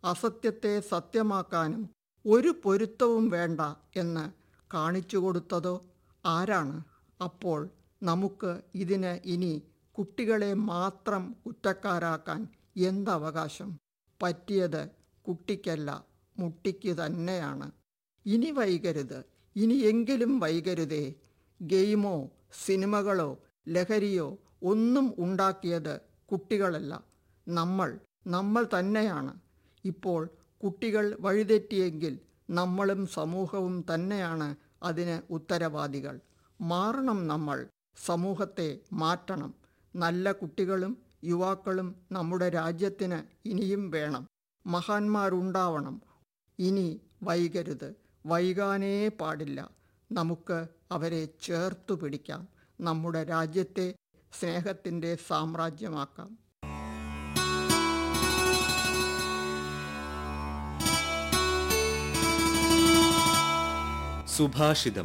അസത്യത്തെ സത്യമാക്കാനും ഒരു പൊരുത്തവും വേണ്ട എന്ന് കാണിച്ചു കൊടുത്തതോ ആരാണ് അപ്പോൾ നമുക്ക് ഇതിന് ഇനി കുട്ടികളെ മാത്രം കുറ്റക്കാരാക്കാൻ എന്തവകാശം പറ്റിയത് കുട്ടിക്കല്ല മുട്ടിക്ക് തന്നെയാണ് ഇനി വൈകരുത് ഇനിയെങ്കിലും വൈകരുതേ ഗെയിമോ സിനിമകളോ ലഹരിയോ ഒന്നും ഉണ്ടാക്കിയത് കുട്ടികളല്ല നമ്മൾ നമ്മൾ തന്നെയാണ് ഇപ്പോൾ കുട്ടികൾ വഴിതെറ്റിയെങ്കിൽ നമ്മളും സമൂഹവും തന്നെയാണ് അതിന് ഉത്തരവാദികൾ മാറണം നമ്മൾ സമൂഹത്തെ മാറ്റണം നല്ല കുട്ടികളും യുവാക്കളും നമ്മുടെ രാജ്യത്തിന് ഇനിയും വേണം മഹാന്മാരുണ്ടാവണം ഇനി വൈകരുത് വൈകാനേ പാടില്ല നമുക്ക് അവരെ ചേർത്തു പിടിക്കാം നമ്മുടെ രാജ്യത്തെ സ്നേഹത്തിൻ്റെ സാമ്രാജ്യമാക്കാം സുഭാഷിതം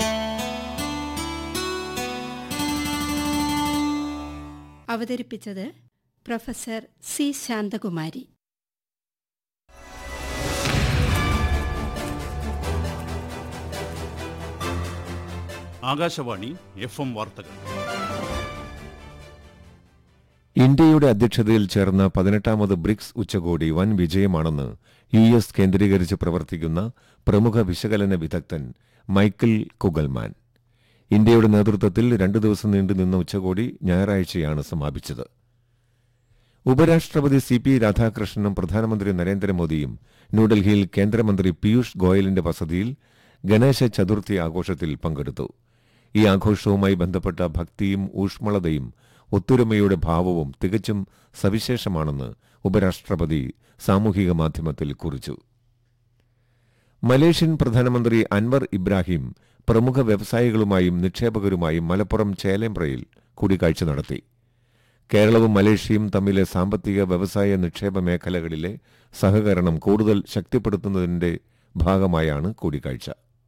അവതരിപ്പിച്ചത് professor C Santhakumari Akashvani F M വാർത്തകൾ ഇന്ത്യയുടെ അധ്യക്ഷതയിൽ ചേർന്ന പതിനെട്ടാമത് ബ്രിക്സ് ഉച്ചകോടി വൻ വിജയമാണെന്ന് യു എസ് കേന്ദ്രീകരിച്ച് പ്രവർത്തിക്കുന്ന പ്രമുഖ വിശകലന വിദഗ്ധൻ മൈക്കിൾ കുഗൽമാൻ ഇന്ത്യയുടെ നേതൃത്വത്തിൽ രണ്ടു ദിവസം നീണ്ടുനിന്ന ഉച്ചകോടി ഞായറാഴ്ചയാണ് സമാപിച്ചത് ഉപരാഷ്ട്രപതി സി പി രാധാകൃഷ്ണനും പ്രധാനമന്ത്രി നരേന്ദ്രമോദിയും ന്യൂഡൽഹിയിൽ കേന്ദ്രമന്ത്രി പീയൂഷ് ഗോയലിന്റെ വസതിയിൽ ഗണേശ ചതുർത്ഥി ആഘോഷത്തിൽ പങ്കെടുത്തു ഈ ആഘോഷവുമായി ബന്ധപ്പെട്ട ഭക്തിയും ഊഷ്മളതയും ഒത്തൊരുമയുടെ ഭാവവും തികച്ചും സവിശേഷമാണെന്ന് ഉപരാഷ്ട്രപതി സാമൂഹിക മാധ്യമത്തിൽ കുറിച്ചു മലേഷ്യൻ പ്രധാനമന്ത്രി അൻവർ ഇബ്രാഹിം പ്രമുഖ വ്യവസായികളുമായും നിക്ഷേപകരുമായും മലപ്പുറം ചേലേമ്പ്രയിൽ കൂടിക്കാഴ്ച നടത്തി കേരളവും മലേഷ്യയും തമ്മിലെ സാമ്പത്തിക വ്യവസായ നിക്ഷേപ മേഖലകളിലെ സഹകരണം കൂടുതൽ ശക്തിപ്പെടുത്തുന്നതിന്റെ ഭാഗമായാണ് കൂടിക്കാഴ്ച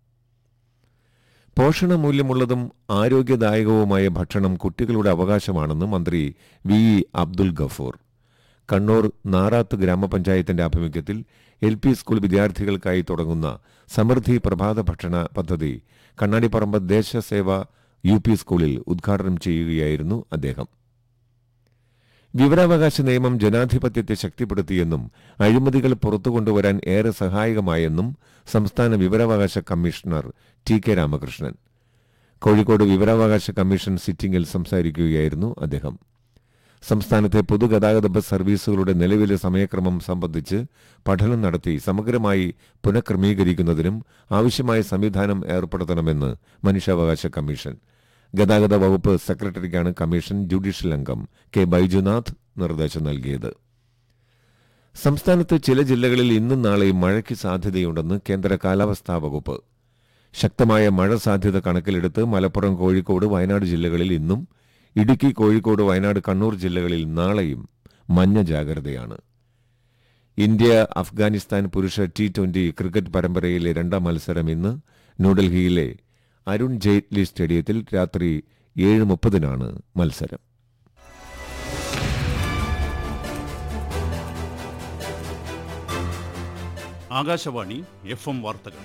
പോഷണമൂല്യമുള്ളതും ആരോഗ്യദായകവുമായ ഭക്ഷണം കുട്ടികളുടെ അവകാശമാണെന്ന് മന്ത്രി വി ഇ അബ്ദുൽ ഗഫൂർ കണ്ണൂർ നാറാത്ത് ഗ്രാമപഞ്ചായത്തിന്റെ ആഭിമുഖ്യത്തിൽ എൽ പി സ്കൂൾ വിദ്യാർത്ഥികൾക്കായി തുടങ്ങുന്ന സമൃദ്ധി പ്രഭാത ഭക്ഷണ പദ്ധതി കണ്ണാടിപ്പറമ്പ് ദേശസേവ യു പി സ്കൂളിൽ ഉദ്ഘാടനം ചെയ്യുകയായിരുന്നു അദ്ദേഹം വിവരാവകാശ നിയമം ജനാധിപത്യത്തെ ശക്തിപ്പെടുത്തിയെന്നും അഴിമതികൾ പുറത്തുകൊണ്ടുവരാൻ ഏറെ സഹായകമായെന്നും സംസ്ഥാന വിവരാവകാശ commissioner T K Ramakrishnan Kozhikode വിവരാവകാശ കമ്മീഷൻ സിറ്റിംഗിൽ സംസാരിക്കുകയായിരുന്നു അദ്ദേഹം സംസ്ഥാനത്തെ പൊതുഗതാഗത ബസ് സർവീസുകളുടെ നിലവിലെ സമയക്രമം സംബന്ധിച്ച് പഠനം നടത്തി സമഗ്രമായി പുനഃക്രമീകരിക്കുന്നതിനും ആവശ്യമായ സംവിധാനം ഏർപ്പെടുത്തണമെന്ന് മനുഷ്യാവകാശ കമ്മീഷൻ ഗതാഗത വകുപ്പ് സെക്രട്ടറിക്കാണ് കമ്മീഷൻ ജുഡീഷ്യൽ അംഗം കെ ബൈജുനാഥ് നിർദ്ദേശം നൽകിയത് സംസ്ഥാനത്ത് ചില ജില്ലകളിൽ ഇന്നും നാളെയും മഴയ്ക്ക് സാധ്യതയുണ്ടെന്ന് കേന്ദ്ര കാലാവസ്ഥാ വകുപ്പ് ശക്തമായ മഴ സാധ്യത കണക്കിലെടുത്ത് മലപ്പുറം കോഴിക്കോട് വയനാട് ജില്ലകളിൽ ഇന്നും ഇടുക്കി കോഴിക്കോട് വയനാട് കണ്ണൂർ ജില്ലകളിൽ നാളെയും മഞ്ഞ ജാഗ്രതയാണ് ഇന്ത്യ അഫ്ഗാനിസ്ഥാൻ പുരുഷ ടി ട്വന്റി ക്രിക്കറ്റ് പരമ്പരയിലെ രണ്ടാം മത്സരം ഇന്ന് ന്യൂഡൽഹിയിലെ അരുൺ ജെയ്റ്റ്ലി സ്റ്റേഡിയത്തിൽ രാത്രി ഏഴ് മുപ്പതിനാണ് മത്സരം ആകാശവാണി എഫ് എം വാർത്തകൾ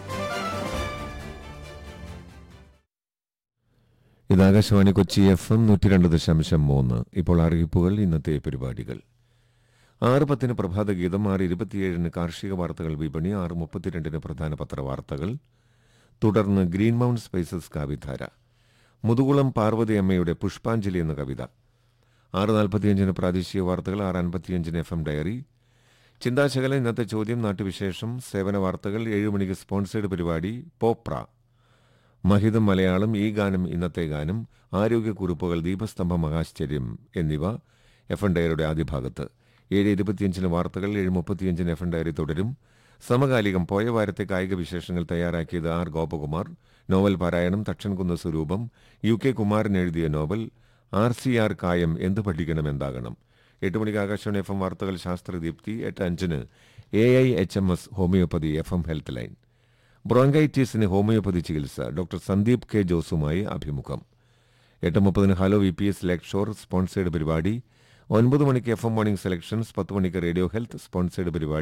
ഇത് ആകാശവാണി കൊച്ചി എഫ് എം നൂറ്റി രണ്ട് ദശാംശം മൂന്ന് ഇപ്പോൾ അറിയിപ്പുകൾ ഇന്നത്തെ പരിപാടികൾ ആറ് പത്തിന് പ്രഭാതഗീതം ആറ് ഇരുപത്തിയേഴിന് കാർഷിക വാർത്തകൾ വിപണി ആറ് മുപ്പത്തിരണ്ടിന് പ്രധാന പത്രവാർത്തകൾ തുടർന്ന് green mount spices Kavidhara Muthukulam Parvathi അമ്മയുടെ പുഷ്പാഞ്ജലി എന്ന കവിത ആറ് നാൽപ്പത്തിയഞ്ചിന് പ്രാദേശിക വാർത്തകൾ ആറ് അൻപത്തിയഞ്ചിന് എഫ് എം ഡയറി ചിന്താശകല ഇന്നത്തെ ചോദ്യം നാട്ടുവിശേഷം സേവന വാർത്തകൾ ഏഴ് മണിക്ക് സ്പോൺസേഡ് പരിപാടി പോപ്ര മഹിതം മലയാളം ഈ ഗാനം ഇന്നത്തെ ഗാനം ആരോഗ്യക്കുറിപ്പുകൾ ദീപസ്തംഭ മഹാശ്ചര്യം എന്നിവ എഫ് എൻ ഡയറിയുടെ ആദ്യ ഭാഗത്ത് ഏഴ് ഇരുപത്തിയഞ്ചിന് വാർത്തകൾ ഏഴ് മുപ്പത്തിയഞ്ചിന് എഫ് എൻ ഡയറി തുടരും സമകാലികം പോയ വാരത്തെ കായിക വിശേഷങ്ങൾ തയ്യാറാക്കിയത് ആർ ഗോപകുമാർ നോവൽ പാരായണം തക്ഷൻകുന്ന് സ്വരൂപം യു കെ കുമാരൻ എഴുതിയ നോവൽ ആർ സി ആർ കായം എന്ത് പഠിക്കണം എന്താകണം എട്ട് മണിക്ക് ആകാശവാണി എഫ് എം വാർത്തകൾ ശാസ്ത്രദീപ്തി എട്ട് അഞ്ചിന് A I H M S homoeopathy F M health line ബ്രോങ്കൈറ്റിസിന് ഹോമിയോപ്പതി ചികിത്സ ഡോക്ടർ സന്ദീപ് കെ ജോസുമായി അഭിമുഖം എട്ട് മുപ്പതിന് hello V P S lakeshore sponsored പരിപാടി ഒൻപത് മണിക്ക് എഫ് എം മോർണിംഗ് സെലക്ഷൻസ് പത്ത് മണിക്ക് റേഡിയോ ഹെൽത്ത് സ്പോൺസേഡ് പരിപാടി